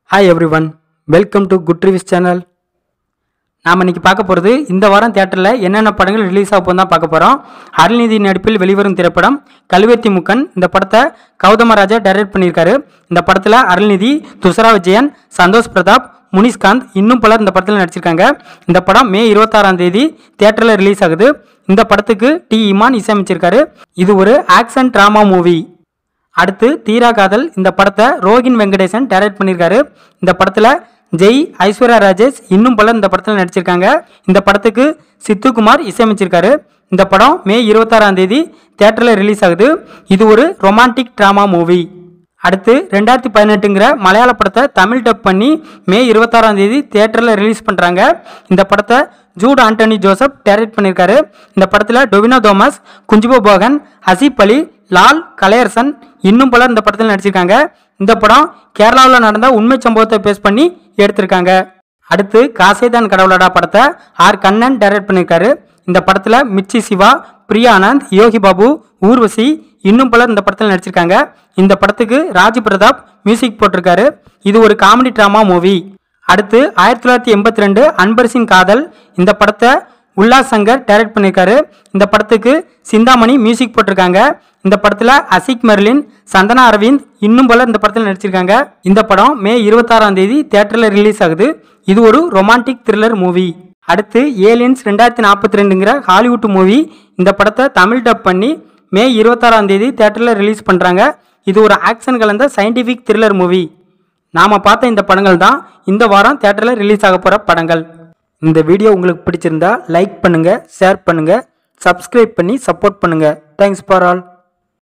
hi everyone welcome to good reviews channel நாம் இன்னைக்கு பார்க்க போகிறது இந்த வாரம் தேட்டரில் என்னென்ன படங்கள் ரிலீஸ் ஆக தான் பார்க்க போகிறோம் அருள்நிதி நடிப்பில் வெளிவரும் திரைப்படம் கல்வெத்தி முக்கன் இந்த படத்தை கௌதமராஜா டைரக்ட் பண்ணியிருக்காரு இந்த படத்தில் அருள்நிதி துஷரா விஜயன் சந்தோஷ் பிரதாப் முனிஷ்காந்த் இன்னும் பலர் இந்த படத்தில் நடிச்சிருக்காங்க இந்த படம் மே இருபத்தாறாம் தேதி தேட்டரில் ரிலீஸ் ஆகுது இந்த படத்துக்கு டி இமான் இசையமைச்சிருக்காரு இது ஒரு ஆக்ஷன் ட்ராமா மூவி அடுத்து தீரா காதல் இந்த படத்தை ரோகின் வெங்கடேசன் டைரக்ட் பண்ணியிருக்காரு இந்த படத்தில் ஜெய் ஐஸ்வர்யா ராஜேஷ் இன்னும் பலர் இந்த படத்தில் நடிச்சிருக்காங்க இந்த படத்துக்கு சித்துக்குமார் இசையமைச்சிருக்காரு இந்த படம் மே இருபத்தாறாம் தேதி தேட்டரில் ரிலீஸ் ஆகுது இது ஒரு ரொமான்டிக் ட்ராமா மூவி அடுத்து ரெண்டாயிரத்தி பதினெட்டுங்கிற மலையாள படத்தை தமிழ் டப் பண்ணி மே இருபத்தாறாம் தேதி தேட்டரில் ரிலீஸ் பண்ணுறாங்க இந்த படத்தை ஜூட் ஆண்டனி ஜோசப் டைரக்ட் பண்ணியிருக்காரு இந்த படத்தில் டொவினோ தோமஸ் குஞ்சுபோ போகன் ஹசீப் அலி லால் கலையரசன் இன்னும் பலர் இந்த படத்தில் நடிச்சிருக்காங்க இந்த படம் கேரளாவில் நடந்த உண்மை சம்பவத்தை பேஸ் பண்ணி எடுத்திருக்காங்க அடுத்து காசேதான் கடவுளடா படத்தை ஆர் கண்ணன் டைரக்ட் பண்ணியிருக்காரு இந்த படத்தில் மிர்ச்சி சிவா பிரியா ஆனந்த் யோகி பாபு ஊர்வசி இன்னும் பலர் இந்த படத்தில் நடிச்சிருக்காங்க இந்த படத்துக்கு ராஜ் பிரதாப் மியூசிக் போட்டிருக்காரு இது ஒரு காமெடி ட்ராமா மூவி அடுத்து ஆயிரத்தி தொள்ளாயிரத்தி எண்பத்தி ரெண்டு அன்பரசின் காதல் இந்த படத்தை உல்லாஸ் சங்கர் டைரக்ட் பண்ணியிருக்காரு இந்த படத்துக்கு சிந்தாமணி மியூசிக் போட்டிருக்காங்க இந்த படத்தில் அசிக் மெர்லின் சந்தனா அரவிந்த் இன்னும் பலர் இந்த படத்தில் நடிச்சிருக்காங்க இந்த படம் மே இருபத்தாறாம் தேதி தேட்டரில் ரிலீஸ் ஆகுது இது ஒரு ரொமான்டிக் த்ரில்லர் மூவி அடுத்து ஏலியன்ஸ் ரெண்டாயிரத்தி நாற்பத்தி ரெண்டுங்கிற ஹாலிவுட் மூவி இந்த படத்தை தமிழ் டப் பண்ணி மே இருபத்தாறாம் தேதி தேட்டரில் ரிலீஸ் பண்ணுறாங்க இது ஒரு ஆக்ஷன் கலந்த சயின்டிஃபிக் த்ரில்லர் மூவி நாம் பார்த்த இந்த படங்கள் தான் இந்த வாரம் தேட்டரில் ரிலீஸ் ஆக போகிற படங்கள் இந்த வீடியோ உங்களுக்கு பிடிச்சிருந்தா லைக் பண்ணுங்கள் ஷேர் பண்ணுங்கள் சப்ஸ்கிரைப் பண்ணி சப்போர்ட் பண்ணுங்கள் தேங்க்ஸ் ஃபார் ஆல்